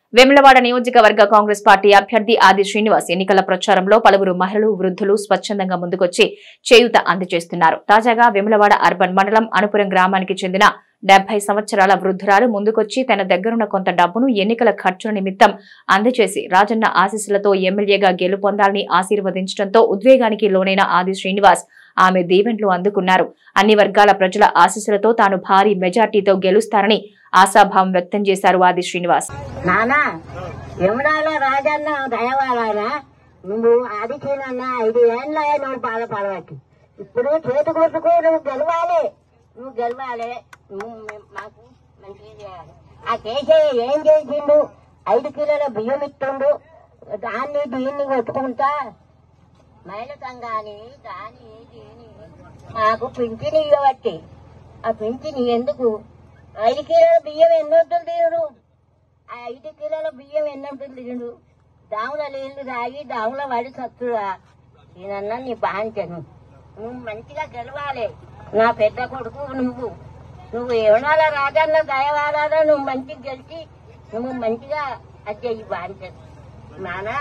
వేములవాడ నియోజకవర్గ కాంగ్రెస్ పార్టీ అభ్యర్థి ఆది శ్రీనివాస్ ఎన్నికల ప్రచారంలో పలువురు మహిళలు వృద్ధులు స్వచ్ఛందంగా ముందుకొచ్చి చేయూత అందజేస్తున్నారు తాజాగా వేములవాడ అర్బన్ మండలం అనుపురం గ్రామానికి చెందిన డెబ్బై సంవత్సరాల వృద్ధురాలు ముందుకొచ్చి తన దగ్గరున్న కొంత డబ్బును ఎన్నికల ఖర్చుల నిమిత్తం అందజేసి రాజన్న ఆశీస్సులతో ఎమ్మెల్యేగా గెలుపొందాలని ఆశీర్వదించడంతో ఉద్వేగానికి లోనైన ఆది శ్రీనివాస్ ఆమె దీవెంట్లు అందుకున్నారు అన్ని వర్గాల ప్రజల ఆశీస్సులతో తాను భారీ మెజార్టీతో గెలుస్తారని ఆశాభావం వ్యక్తం చేశారు ఆది శ్రీనివాస్ నానా యమునాలో రాజన్న దయవాలనా నువ్వు ఆదిత్యనన్న ఐదు ఏళ్ళ నువ్వు బాధపడవచ్చు ఇప్పుడు చేతి కొట్టుకు నువ్వు గెలవాలి నువ్వు గెలవాలి నువ్వు మే- మాకు మంచిగా చేయాలి ఆ కేసీఆర్ ఏం చేసిండు ఐదు కిలోల బియ్యం ఇస్తుండు దాన్ని దీన్ని కొట్టుకుంటా మహిళ సంఘాన్ని దాని దీని మాకు పింఛని ఇవ్వబట్టి ఆ పింఛని ఎందుకు ఐదు కిలోల బియ్యం ఎన్నొద్దులు తినడు ఆ ఐదు కిలోల బియ్యం ఎన్నొద్దులు తినడు దాముల నీళ్లు తాగి దాముల పడి సత్తురా నేనన్నా నీ బాంచను నువ్వు మంచిగా గెలవాలి నా పెద్ద కొడుకు నువ్వు నువ్వు ఏమనాల రాజన్న దయవాలా నువ్వు మంచిగా గెలిచి నువ్వు మంచిగా అజ్జయ్యి బాంచను నానా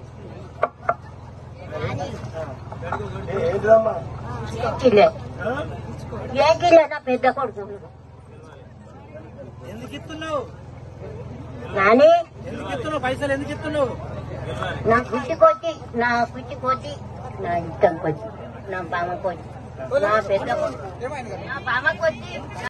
కిలో ఏ కిలో నా పెద్ద కొడుకు ఎందుకు ఇస్తున్నావు నాని ఎందుకు ఇస్తున్నావు పైసలు ఎందుకు ఇస్తున్నావు నా కుట్టికొచ్చి నా కుట్టికొచ్చి నా ఇష్టం కొచ్చి నా బామ్మకొచ్చి నా పెద్ద కొడుకు నా బామ్మకొచ్చి